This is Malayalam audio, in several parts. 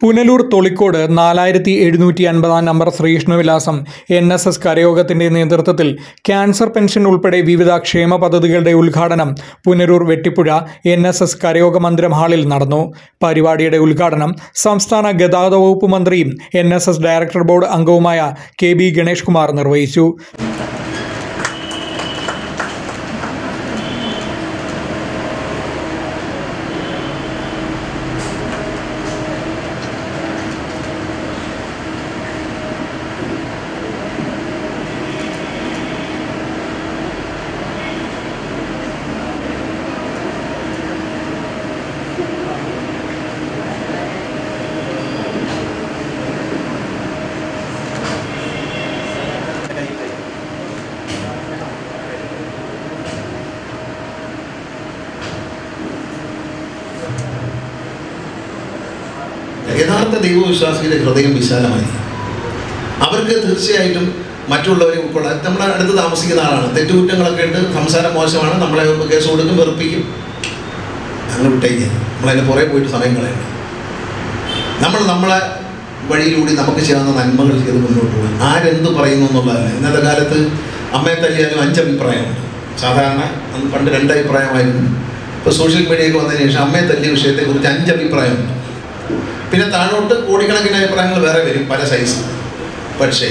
പുനലൂർ തൊളിക്കോട് നാലായിരത്തി എഴുന്നൂറ്റി അൻപതാം number Sreekrishnavilasam N S S കരയോഗത്തിന്റെ നേതൃത്വത്തിൽ ക്യാൻസർ പെൻഷൻ ഉൾപ്പെടെ വിവിധ ക്ഷേമ പദ്ധതികളുടെ ഉദ്ഘാടനം Punalur Vettippuzha N S S കരയോഗ മന്ദിരം ഹാളിൽ നടന്നു പരിപാടിയുടെ ഉദ്ഘാടനം സംസ്ഥാന ഗതാഗത വകുപ്പ് മന്ത്രിയും N S S director board അംഗവുമായ കെ ബി ഗണേഷ് കുമാർ നിർവഹിച്ചു യഥാർത്ഥ ദൈവവിശ്വാസിയുടെ ഹൃദയം വിശാലമായി അവർക്ക് തീർച്ചയായിട്ടും മറ്റുള്ളവരെ ഉൾക്കൊള്ളാൻ നമ്മുടെ അടുത്ത് താമസിക്കുന്ന ആളാണ് തെറ്റുകുറ്റങ്ങളൊക്കെ ഉണ്ട് സംസാരം മോശമാണ് നമ്മളെ കേസ് കൊടുക്കും വെറുപ്പിക്കും അങ്ങനെ വിട്ടേക്ക് നമ്മളതിൻ്റെ പുറകെ പോയിട്ട് സമയം കളയണം നമ്മൾ നമ്മളെ വഴിയിലൂടെ നമുക്ക് ചെയ്യാവുന്ന നന്മകൾ ചെയ്ത് മുന്നോട്ട് പോകാൻ ആരെന്ത് പറയുന്നു എന്നുള്ളതല്ല ഇന്നത്തെ കാലത്ത് അമ്മയെ തല്ലിയാലും അഞ്ചഭിപ്രായമുണ്ട് സാധാരണ അന്ന് പണ്ട് രണ്ടഭിപ്രായമായിരുന്നു ഇപ്പോൾ സോഷ്യൽ മീഡിയയൊക്കെ വന്നതിന് ശേഷം അമ്മയെ തല്ലിയ വിഷയത്തെക്കുറിച്ച് അഞ്ചഭിപ്രായമുണ്ട് പിന്നെ താഴോട്ട് കോടിക്കണക്കിന് അഭിപ്രായങ്ങൾ വേറെ വരും പല സൈസ് പക്ഷേ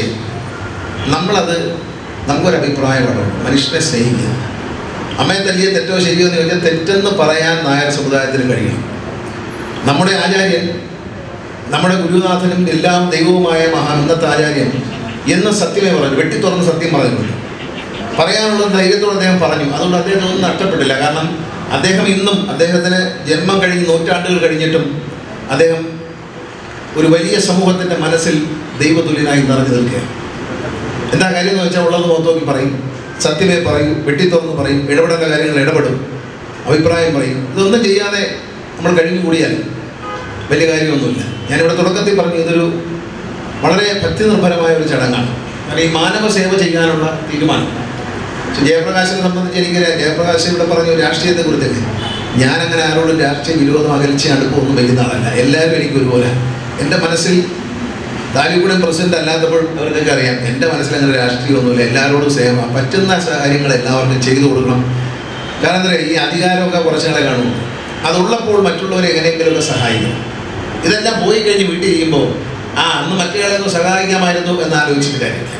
നമ്മളത് നമുക്കൊരു അഭിപ്രായമാണ് മനുഷ്യനെ സ്നേഹിക്കുക അമ്മയെ തല്ലിയ തെറ്റോ ശരിയോ എന്ന് ചോദിച്ചാൽ തെറ്റെന്ന് പറയാൻ നായർ സമുദായത്തിന് കഴിയണം നമ്മുടെ ആചാര്യൻ നമ്മുടെ ഗുരുനാഥനും എല്ലാം ദൈവവുമായ മഹാ ഇന്നത്തെ ആചാര്യൻ എന്ന് സത്യമേ പറഞ്ഞു വെട്ടി തുറന്ന് സത്യം പറഞ്ഞിട്ടുണ്ട് പറയാനുള്ള ധൈര്യത്തോടെ അദ്ദേഹം പറഞ്ഞു അതുകൊണ്ട് അദ്ദേഹത്തിന് ഒന്നും നഷ്ടപ്പെട്ടില്ല കാരണം അദ്ദേഹം ഇന്നും അദ്ദേഹത്തിന് ജന്മം കഴിഞ്ഞ് നൂറ്റാണ്ടുകൾ കഴിഞ്ഞിട്ടും അദ്ദേഹം ഒരു വലിയ സമൂഹത്തിൻ്റെ മനസ്സിൽ ദൈവതുല്യനായി നിറഞ്ഞു നിൽക്കുകയാണ് എന്താ കാര്യം എന്ന് വെച്ചാൽ ഉള്ളത് മുഖത്ത് നോക്കി പറയും സത്യമേ പറയും വെട്ടിത്തുറന്ന് പറയും ഇടപെടേണ്ട കാര്യങ്ങൾ ഇടപെടും അഭിപ്രായം പറയും ഇതൊന്നും ചെയ്യാതെ നമ്മൾ കഴിഞ്ഞു കൂടിയാൽ വലിയ കാര്യമൊന്നുമില്ല ഞാനിവിടെ തുടക്കത്തിൽ പറഞ്ഞു ഇതൊരു വളരെ ഭക്തി നിർഭരമായ ഒരു ചടങ്ങാണ് കാരണം ഈ മാനവ സേവ ചെയ്യാനുള്ള തീരുമാനം പക്ഷെ ജയപ്രകാശിനെ സംബന്ധിച്ച് എനിക്കറിയാം ജയപ്രകാശ് ഇവിടെ പറഞ്ഞു രാഷ്ട്രീയത്തെ കുറിച്ചൊക്കെ ഞാനങ്ങനെ ആരോടും രാഷ്ട്രീയ വിരോധം അകൽച്ച അടുപ്പമൊന്നും വയ്ക്കുന്ന ആളല്ല എല്ലാവരും എനിക്ക് ഒരുപോലെ എൻ്റെ മനസ്സിൽ താലിപ്പുഴ പ്രസിഡന്റ് അല്ലാത്തപ്പോൾ അവർക്കൊക്കെ അറിയാം എൻ്റെ മനസ്സിൽ അങ്ങനെ രാഷ്ട്രീയമൊന്നുമില്ല എല്ലാവരോടും സേവ പറ്റുന്ന കാര്യങ്ങൾ എല്ലാവർക്കും ചെയ്തു കൊടുക്കണം കാരണം എന്താ പറയുക ഈ അധികാരമൊക്കെ കുറച്ചുകളെ കാണും അതുള്ളപ്പോൾ മറ്റുള്ളവരെ എങ്ങനെയെങ്കിലുമൊക്കെ സഹായിക്കണം ഇതെല്ലാം പോയി കഴിഞ്ഞ് വീട്ടിൽ ഇരിക്കുമ്പോൾ ആ അന്ന് മറ്റേയാളെ ഒന്ന് സഹായിക്കാമായിരുന്നു എന്ന് ആലോചിച്ചിട്ട് കാര്യമില്ല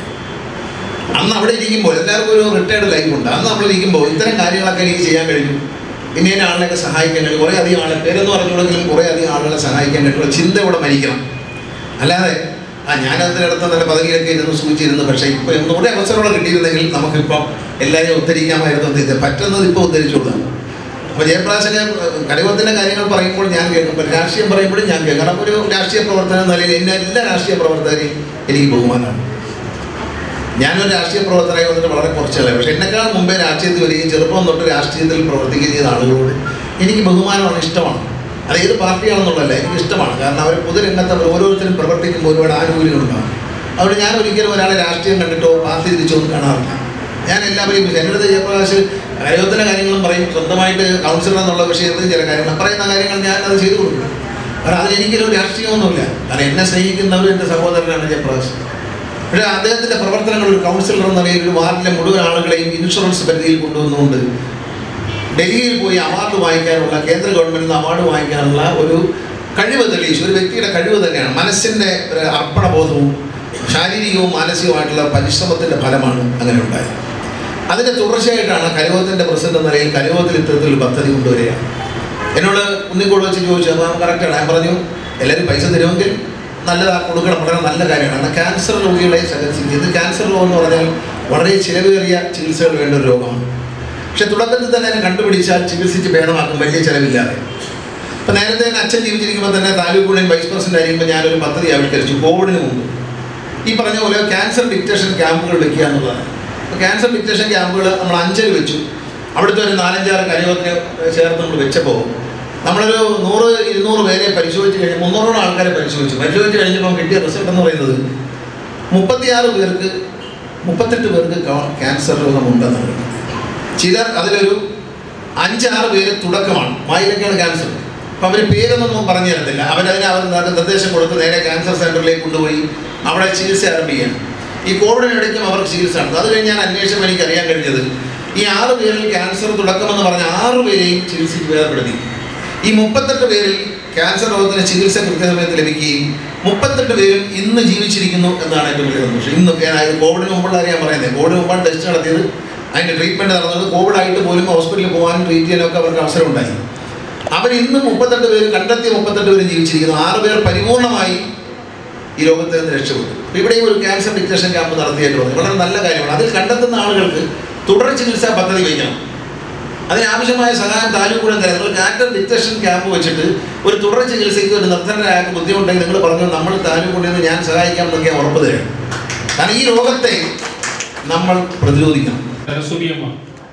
അന്ന് അവിടെ ഇരിക്കുമ്പോൾ എല്ലാവർക്കും ഒരു റിട്ടയർഡ് ലൈഫ് ഉണ്ട് അന്ന് നമ്മൾ ഇരിക്കുമ്പോൾ ഇത്തരം കാര്യങ്ങളൊക്കെ എനിക്ക് ചെയ്യാൻ കഴിഞ്ഞു ഇന്ന ഇന്ന ആളിനെയൊക്കെ സഹായിക്കാൻ കഴിയും കുറേ അധികം ആളെ പേരെന്ന് പറഞ്ഞുകൊണ്ടെങ്കിലും കുറേ അധികം ആളുകളെ സഹായിക്കാൻ കഴിയുള്ള ചിന്ത ഇവിടെ മരിക്കണം അല്ലാതെ ആ ഞാനതിനടുത്ത് നല്ല പദവിയിലൊക്കെ ഇരുന്ന് സൂചിച്ചിരുന്നു പക്ഷേ ഇപ്പോൾ ഒന്നുകൂടെ അവസരങ്ങൾ കിട്ടിയിരുന്നെങ്കിൽ നമുക്കിപ്പം എല്ലാവരെയും ഉദ്ധരിക്കാമായിരുന്നു എന്ന് ഇത് പറ്റുന്നത് ഇപ്പോൾ ഉദ്ധരിച്ചുകൊള്ളാം അപ്പോൾ ജയപ്രകാശിന് കരയോഗത്തിൻ്റെ കാര്യങ്ങൾ പറയുമ്പോൾ ഞാൻ കേൾക്കും ഇപ്പോൾ രാഷ്ട്രീയം പറയുമ്പോഴും ഞാൻ കേൾക്കും കാരണം ഒരു രാഷ്ട്രീയ പ്രവർത്തനം എന്ന നിലയിൽ എന്നെ എല്ലാ രാഷ്ട്രീയ പ്രവർത്തകരെയും എനിക്ക് ബഹുമാനമാണ് ഞാനൊരു രാഷ്ട്രീയ പ്രവർത്തനമായി വന്നിട്ട് വളരെ കുറച്ചല്ല പക്ഷേ എന്നെക്കാൾ മുമ്പേ രാഷ്ട്രീയത്തിൽ വരികയും ചെറുപ്പം തൊട്ട് രാഷ്ട്രീയത്തിൽ പ്രവർത്തിക്കുകയും ചെയ്ത ആളുകളോട് എനിക്ക് ബഹുമാനമാണ് ഇഷ്ടമാണ് അത് ഏത് പാർട്ടിയാണെന്നുള്ളതല്ല എനിക്ക് ഇഷ്ടമാണ് കാരണം അവർ പൊതുരംഗത്ത് അവർ ഓരോരുത്തരും പ്രവർത്തിക്കുമ്പോൾ ഒരുപാട് ആനുകൂല്യങ്ങളുണ്ടാകും അതുകൊണ്ട് ഞാൻ ഒരിക്കലും ഒരാളെ രാഷ്ട്രീയം കണ്ടിട്ടോ പാർട്ടി തിരിച്ചോ ഒന്നും കാണാറില്ല ഞാൻ എല്ലാവരെയും എൻ്റെ അടുത്ത് ജയപ്രകാശ് കരയോഗത്തിൻ്റെ കാര്യങ്ങളും പറയും സ്വന്തമായിട്ട് കൗൺസിലർ എന്നുള്ള വിഷയത്തിൽ ചില കാര്യങ്ങൾ പറയുന്ന കാര്യങ്ങൾ ഞാൻ അത് ചെയ്തു കൊടുക്കും കാരണം അതിൽ എനിക്കൊരു രാഷ്ട്രീയമൊന്നുമില്ല കാരണം എന്നെ സ്നേഹിക്കുന്നവർ എൻ്റെ സഹോദരനാണ് ജയപ്രകാശ് പക്ഷേ അദ്ദേഹത്തിൻ്റെ പ്രവർത്തനങ്ങൾ ഒരു കൗൺസിലർ എന്ന നിലയിൽ ഒരു വാർഡിലെ മുഴുവൻ ആളുകളെയും ഇൻഷുറൻസ് പരിധിയിൽ കൊണ്ടുവന്നുകൊണ്ട് ഡൽഹിയിൽ പോയി അവാർഡ് വാങ്ങിക്കാനുള്ള കേന്ദ്ര ഗവൺമെൻറ്റിൽ നിന്ന് അവാർഡ് വാങ്ങിക്കാനുള്ള ഒരു കഴിവ് തെളിയിച്ചു ഒരു വ്യക്തിയുടെ കഴിവ് തന്നെയാണ് മനസ്സിൻ്റെ ഒരു അർപ്പണബോധവും ശാരീരികവും മാനസികവുമായിട്ടുള്ള പരിശ്രമത്തിൻ്റെ ഫലമാണ് അങ്ങനെ ഉണ്ടായത് അതിൻ്റെ തുടർച്ചയായിട്ടാണ് കരയോഗത്തിൻ്റെ പ്രസിഡന്റ് എന്ന നിലയിൽ കരയോഗത്തിൽ ഇത്തരത്തിലൊരു പദ്ധതി കൊണ്ടുവരികയാണ് എന്നോട് കുന്നിക്കോട് വെച്ച് ചോദിച്ചു അപ്പോൾ കറക്റ്റാണ് ഞാൻ പറഞ്ഞു എല്ലാവരും പൈസ തരുമെങ്കിൽ നല്ലതാ കൊടുക്കണം വളരെ നല്ല കാര്യമാണ് കാരണം ക്യാൻസർ രോഗികളെ ചികിത്സിക്കുക ഇത് ക്യാൻസർ രോഗം എന്ന് പറഞ്ഞാൽ വളരെ ചിലവേറിയ ചികിത്സകൾ വേണ്ട ഒരു രോഗമാണ് പക്ഷെ തുടക്കത്തിൽ തന്നെ അതിനെ കണ്ടുപിടിച്ചാൽ ചികിത്സിച്ച് ഭേദമാക്കും വലിയ ചിലവില്ലാതെ ഇപ്പം നേരത്തെ തന്നെ അച്ഛൻ ജീവിച്ചിരിക്കുമ്പോൾ തന്നെ താലൂക്ക് യൂണിയൻ വൈസ് പ്രസിഡന്റ് ആയിരിക്കുമ്പോൾ ഞാനൊരു പദ്ധതി ആവിഷ്കരിച്ചു കോവിഡിന് മുമ്പ് ഈ പറഞ്ഞ പോലെ ക്യാൻസർ ഡിറ്റക്ഷൻ ക്യാമ്പുകൾ വെക്കുക എന്നുള്ളതാണ് അപ്പോൾ ക്യാൻസർ ഡിറ്റക്ഷൻ ക്യാമ്പുകൾ നമ്മൾ അഞ്ചൽ വെച്ചു അവിടുത്തെ ഒരു നാലഞ്ചാറ് കരയോഗത്തിന് ചേർത്ത് നമ്മൾ വെച്ചപ്പോൾ നമ്മളൊരു നൂറ് ഇരുന്നൂറ് പേരെ പരിശോധിച്ച് കഴിഞ്ഞ് മുന്നൂറോളം ആൾക്കാരെ പരിശോധിച്ചു പരിശോധിച്ച് കഴിഞ്ഞപ്പോൾ കിട്ടിയ റിസൾട്ട് എന്ന് പറയുന്നത് മുപ്പത്തിയാറ് പേർക്ക് മുപ്പത്തെട്ട് പേർക്ക് ക്യാൻസർ രോഗമുണ്ടെന്നാണ് ചിലർ അതിലൊരു അഞ്ചാറ് പേര് തുടക്കമാണ് വായിലൊക്കെയാണ് ക്യാൻസർ അപ്പം അവർ പേരൊന്നും പറഞ്ഞു തരത്തില്ല അവരതിന് അവർ നിർദ്ദേശം കൊടുത്ത് നേരെ ക്യാൻസർ സെൻറ്ററിലേക്ക് കൊണ്ടുപോയി അവിടെ ചികിത്സ ആരംഭിക്കുകയാണ് ഈ കോവിഡിനിടയ്ക്കും അവർക്ക് ചികിത്സ നടത്തും അത് കഴിഞ്ഞ് ഞാൻ അന്വേഷണം എനിക്ക് അറിയാൻ കഴിഞ്ഞത് ഈ ആറ് പേരിൽ ക്യാൻസർ തുടക്കമെന്ന് പറഞ്ഞ ആറ് പേരെയും ചികിത്സയ്ക്ക് ഭേദപ്പെടുത്തി ഈ മുപ്പത്തെട്ട് പേരിൽ ക്യാൻസർ രോഗത്തിന് ചികിത്സ കൃത്യസമയത്ത് ലഭിക്കുകയും മുപ്പത്തെട്ട് പേരും ഇന്ന് ജീവിച്ചിരിക്കുന്നു എന്നാണ് ഏറ്റവും വലിയ സന്തോഷം ഇന്ന് അതായത് കോവിഡിന് മുമ്പുള്ള കാര്യം ഞാൻ പറയുന്നത് കോവിഡ് മുമ്പാണ് ടെസ്റ്റ് നടത്തിയത് അതിൻ്റെ ട്രീറ്റ്മെൻറ്റ് നടന്നത് കോവിഡ് ആയിട്ട് പോലും ഹോസ്പിറ്റലിൽ പോകാനും ട്രീറ്റ് ചെയ്യാനൊക്കെ അവർക്ക് അവസരം ഉണ്ടായി അവർ ഇന്ന് മുപ്പത്തെട്ട് പേര് കണ്ടെത്തിയ മുപ്പത്തെട്ട് പേരും ജീവിച്ചിരിക്കുന്നു ആറ് പേർ പരിപൂർണമായി ഈ രോഗത്തിൽ നിന്ന് രക്ഷപ്പെട്ടു അപ്പോൾ ഇവിടെയും ഒരു ക്യാൻസർ ഡിറ്റക്ഷൻ ക്യാമ്പ് നടത്തിയിട്ട് വന്നു വളരെ നല്ല കാര്യമാണ് അതിൽ കണ്ടെത്തുന്ന ആളുകൾക്ക് തുടർ ചികിത്സാ പദ്ധതി വയ്ക്കണം അതിനാവശ്യമായ സഹായം താലൂക്കൂടെ തരാം നിങ്ങൾ ക്യാൻസർ ഡിറ്റക്ഷൻ ക്യാമ്പ് വെച്ചിട്ട് ഒരു തുടർ ചികിത്സയ്ക്ക് ഒരു നിർദ്ധനരായ ബുദ്ധിമുട്ടെങ്കിൽ നിങ്ങൾ പറഞ്ഞു നമ്മൾ താലൂക്കൂടെ നിന്ന് ഞാൻ സഹായിക്കാം എന്നൊക്കെ ഞാൻ ഉറപ്പ് തരാം കാരണം ഈ രോഗത്തെ നമ്മൾ പ്രതിരോധിക്കണം സരസ്വതിയമ്മ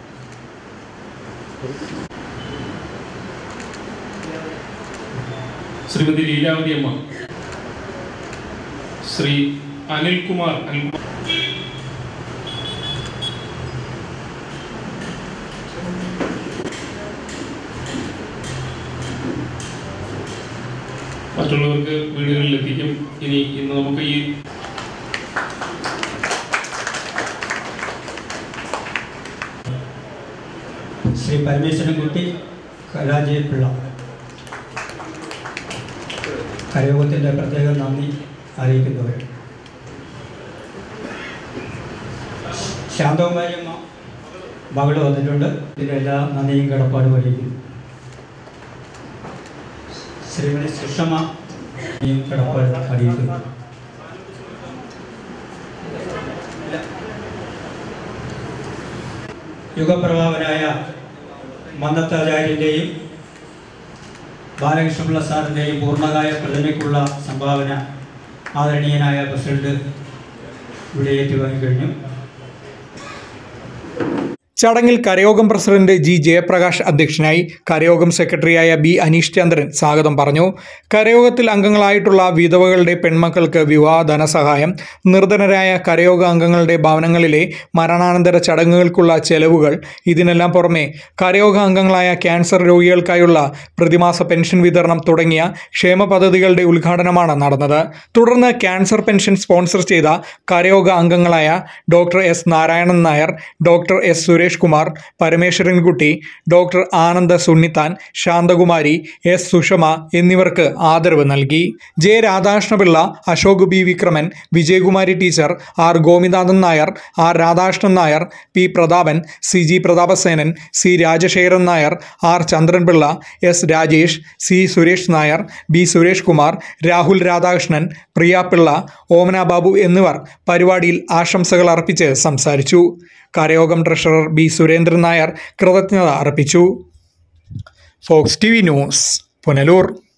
ശ്രീമതി ലീലാവതി അമ്മ ശ്രീ അനിൽകുമാർ അനിൽകുമാർ മറ്റുള്ളവർക്ക് വീടുകളിൽ എത്തിക്കും ഇനി ഇന്ന് നമുക്ക് ഈ ശ്രീ പരമേശ്വരൻകുട്ടി കലാജയപിള്ള കരയോഗത്തിൻ്റെ പ്രത്യേക നന്ദി അറിയിക്കുന്നവർ ശാന്തകുമാരിയമ്മ മകള് വന്നിട്ടുണ്ട് ഇതിൻ്റെ എല്ലാ നന്ദിയും കടപ്പാടും അറിയിക്കുന്നു ശ്രീമതി സുഷമ നന്ദിയും കടപ്പാട് അറിയിക്കുന്നു യുഗപ്രഭാവനായ മന്നത്താചാര്യൻ്റെയും ബാലകൃഷ്ണപിള്ള സാറിൻ്റെയും പൂർണ്ണകായ പ്രതിമയ്ക്കുള്ള സംഭാവന ആദരണീയനായ പ്രസിഡന്റ് ഇവിടെ ഏറ്റുവാങ്ങിക്കഴിഞ്ഞു ചടങ്ങിൽ കരയോഗം പ്രസിഡന്റ് ജി ജയപ്രകാശ് അധ്യക്ഷനായി കരയോഗം സെക്രട്ടറിയായ ബി അനീഷ് ചന്ദ്രൻ സ്വാഗതം പറഞ്ഞു കരയോഗത്തിൽ അംഗങ്ങളായിട്ടുള്ള വിധവകളുടെ പെൺമക്കൾക്ക് വിവാഹ ധനസഹായം നിർധനരായ കരയോഗ അംഗങ്ങളുടെ ഭവനങ്ങളിലെ മരണാനന്തര ചടങ്ങുകൾക്കുള്ള ചെലവുകൾ ഇതിനെല്ലാം പുറമെ കരയോഗ അംഗങ്ങളായ ക്യാൻസർ രോഗികൾക്കായുള്ള പ്രതിമാസ പെൻഷൻ വിതരണം തുടങ്ങിയ ക്ഷേമ പദ്ധതികളുടെ ഉദ്ഘാടനമാണ് നടന്നത് തുടർന്ന് ക്യാൻസർ പെൻഷൻ സ്പോൺസർ ചെയ്ത കരയോഗ അംഗങ്ങളായ doctor S Narayanan Nair doctor S Suresh Kumar Parameswarankutty doctor Ananda Sunnithan Santhakumari S Sushama എന്നിവർക്ക് ആദരവ് നൽകി J Radhakrishnapillai Ashok B Vikraman Vijayakumari teacher R Gopinathan Nair R Radhakrishnan Nair P Prathapan C G Prathapasenan C Rajasekharan Nair R Chandranpillai S Rajesh C Suresh Nair B Suresh Kumar Rahul Radhakrishnan Priya Pillai Omana Babu എന്നിവർ പരിപാടിയിൽ ആശംസകൾ അർപ്പിച്ച് സംസാരിച്ചു കരയോഗം ട്രഷറർ ബി സുരേന്ദ്രൻ നായർ കൃതജ്ഞത അർപ്പിച്ചു Fox T V news Punalur